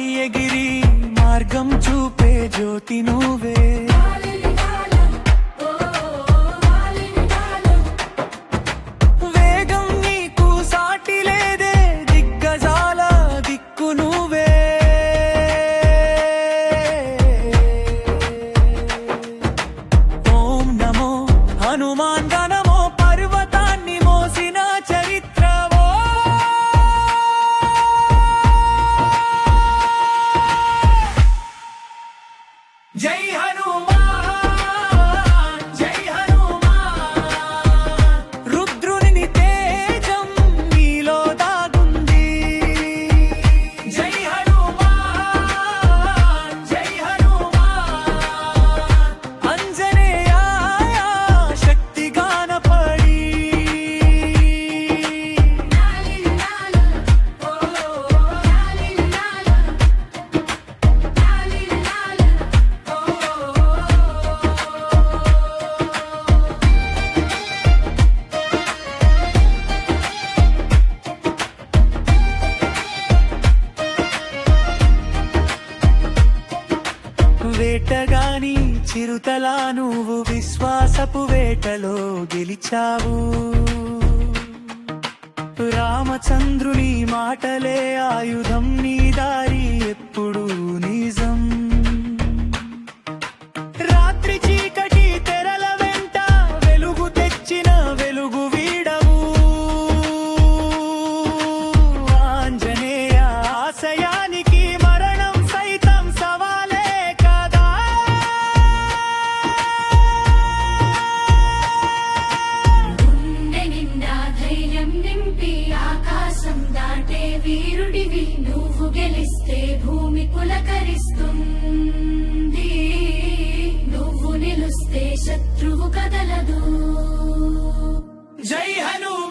ఎగిరి మార్గం చూపే జ్యోతి నువ్వే వేగం నీకు సాటి లేదే దిగ్గజాల దిక్కు నువ్వే ఓం నమో హనుమాన్ గణమో పర్వతాన్ని మోసిన చరిత్రవో జై హనుమాన్ జై హనుమాన్ రుద్రుని తేజం నీలో దాగుంది జై హనుమాన్ జై హనుమాన్ అంజనేయ శక్తి గానపడి వేటగాని చిరుతలా నువ్వు విశ్వాసపు వేటలో గెలిచావు రామచంద్రుని మాటలే ఆయుధం నీ దారి ఎప్పుడు నిజం రాత్రి చీకటి తెరల వెంట వెలుగు తెచ్చిన వెలుగు వీడవు ఆంజనేయ ఆశయానికి మరణం సైతం సవాలే కదా గుండె నిండా ధైర్యం నింపి ఆకాశం దాటే వీరుడివి నువ్వు గెలిస్తే భూమి పులకరిస్తుంది నువ్వు నిలుస్తే శత్రువు కదలదు జై హనుమాన్